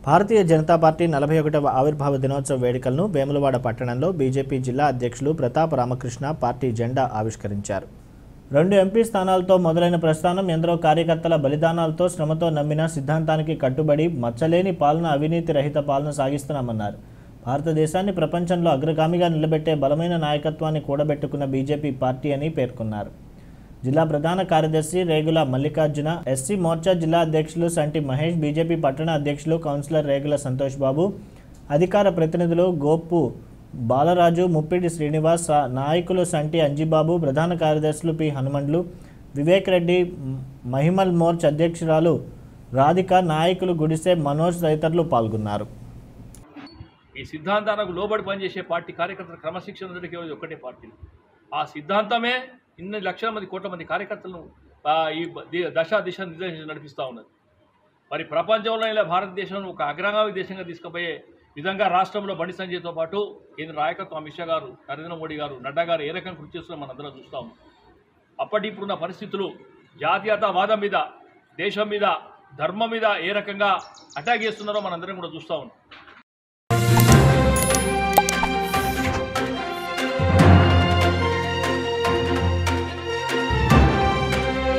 భారతీయ Janata party నలభై ఒకటవ ఆవిర్భావ దినోత్సవ వేడుకలను వేములవాడ పట్టణంలో బీజేపీ జిల్లా అధ్యక్షులు ప్రతాప్ రామకృష్ణ పార్టీ జెండా ఆవిష్కరించారు రెండు ఎంపీ స్థానాలతో మొదలైన ప్రస్థానం ఎందరో కార్యకర్తల బలిదానాలతో శ్రమతో నమ్మిన సిద్ధాంతానికి కట్టుబడి మచ్చలేని పాలన అవినీతి రహిత పాలన సాగిస్తున్నామన్నారు భారతదేశాన్ని ప్రపంచంలో అగ్రగామిగా నిలబెట్టే బలమైన నాయకత్వాన్ని కూడబెట్టుకున్న బీజేపీ పార్టీ అని పేర్కొన్నారు జిల్లా ప్రధాన కార్యదర్శి రేగుల మల్లికార్జున ఎస్సీ మోర్చా జిల్లా అధ్యక్షులు సంటి మహేష్ బీజేపీ పట్టణ అధ్యక్షులు కౌన్సిలర్ రేగుల సంతోష్ బాబు అధికార ప్రతినిధులు గోపు బాలరాజు ముప్పిడి శ్రీనివాస్ రా- నాయకులు సంటి అంజిబాబు ప్రధాన కార్యదర్శులు పి హనుమండ్లు వివేక్ రెడ్డి మ్- మహిమల్ మోర్చ్ అధ్యక్షురాలు రాధిక నాయకులు గుడిసె మనోజ్ తదితరులు పాల్గొన్నారు ఈ సిద్ధాంతానికి లోబడి పనిచేసే పార్టీ కార్యకర్తల క్రమశిక్షణ ఉన్నటికీ ఒకటే పార్టీ ఆ సిద్ధాంతమే ఇన్ని లక్షల మంది కోట్ల మంది కార్యకర్తలను ఆ, ఈ బ- ది- దశ దిశ నిర్దేశించి నడిపిస్తూ ఉన్నది మరి ప్రపంచంలో ఇలా భారతదేశం ఒక అగ్రగామి దేశంగా తీసుకుపోయే విధంగా రాష్ట్రంలో బండి సంజయ్తో పాటు కేంద్ర నాయకత్వం అమిత్ షా గారు నరేంద్ర మోడీ గారు నడ్డా గారు ఏ రకంగా కృషి చేస్తున్నారో మనందరం చూస్తా ఉన్నాం అప్పటి ఇప్పుడున్న పరిస్థితులు జాతీయతావాదం మీద దేశం మీద ధర్మం మీద ఏ రకంగా అటాక్ చేస్తున్నారో మనందరం కూడా చూస్తూ ఉన్నాం